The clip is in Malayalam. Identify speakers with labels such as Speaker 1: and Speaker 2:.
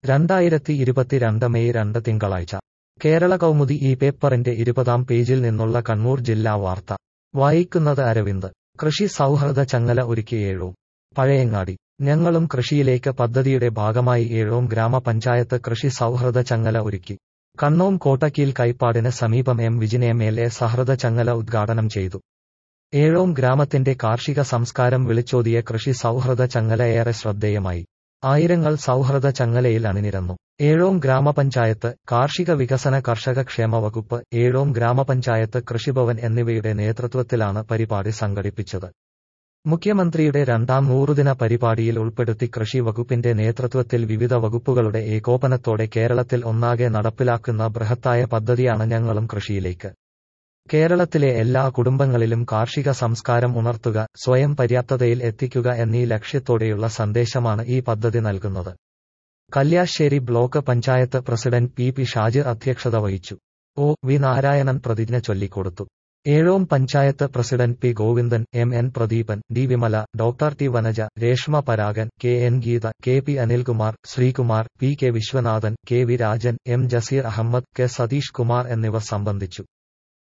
Speaker 1: രണ്ടായിരത്തി ഇരുപത്തിരണ്ട് മെയ് രണ്ട് തിങ്കളാഴ്ച കേരള കൗമുദി ഈ പേപ്പറിന്റെ ഇരുപതാം പേജിൽ നിന്നുള്ള കണ്ണൂർ ജില്ലാ വാർത്ത വായിക്കുന്നത് അരവിന്ദ് കൃഷി സൗഹൃദ ചങ്ങല ഒരുക്കി ഏഴോം പഴയങ്ങാടി ഞങ്ങളും കൃഷിയിലേക്ക് പദ്ധതിയുടെ ഭാഗമായി ഏഴോം ഗ്രാമപഞ്ചായത്ത് കൃഷി സൗഹൃദ ചങ്ങല ഒരുക്കി കണ്ണോം കോട്ടക്കീൽ കൈപ്പാടിന് സമീപം എം വിജിനെ എൽ എ സഹൃദ ചങ്ങല ഉദ്ഘാടനം ചെയ്തു ഏഴോം ഗ്രാമത്തിന്റെ കാർഷിക സംസ്കാരം വിളിച്ചോതിയ കൃഷി സൗഹൃദ ചങ്ങല ഏറെ ശ്രദ്ധേയമായി ആയിരങ്ങൾ സൗഹൃദ ചങ്ങലയിൽ അണിനിരന്നു ഏഴോം ഗ്രാമപഞ്ചായത്ത് കാർഷിക വികസന കർഷക ക്ഷേമ വകുപ്പ് ഏഴോം ഗ്രാമപഞ്ചായത്ത് കൃഷിഭവൻ എന്നിവയുടെ നേതൃത്വത്തിലാണ് പരിപാടി സംഘടിപ്പിച്ചത് മുഖ്യമന്ത്രിയുടെ രണ്ടാം നൂറുദിന പരിപാടിയിൽ ഉൾപ്പെടുത്തി കൃഷി വകുപ്പിന്റെ നേതൃത്വത്തിൽ വിവിധ വകുപ്പുകളുടെ ഏകോപനത്തോടെ കേരളത്തിൽ ഒന്നാകെ നടപ്പിലാക്കുന്ന ബൃഹത്തായ പദ്ധതിയാണ് ഞങ്ങളും കൃഷിയിലേക്ക് കേരളത്തിലെ എല്ലാ കുടുംബങ്ങളിലും കാർഷിക സംസ്കാരം ഉണർത്തുക സ്വയം പര്യാപ്തതയിൽ എത്തിക്കുക എന്നീ ലക്ഷ്യത്തോടെയുള്ള സന്ദേശമാണ് ഈ പദ്ധതി നൽകുന്നത് Kalliasseri block panchayat president P P Shajir അധ്യക്ഷത വഹിച്ചു ഒ വി നാരായണൻ പ്രതിജ്ഞ ചൊല്ലിക്കൊടുത്തു Ezhome panchayat president P Govindan M N Pradeepan D Vimala doctor T Vanaja Reshma Paragan K N Geetha K P Anilkumar Sreekumar P K Viswanathan K V Rajan M Jaseer Ahammed K Satheesh Kumar എന്നിവർ സംബന്ധിച്ചു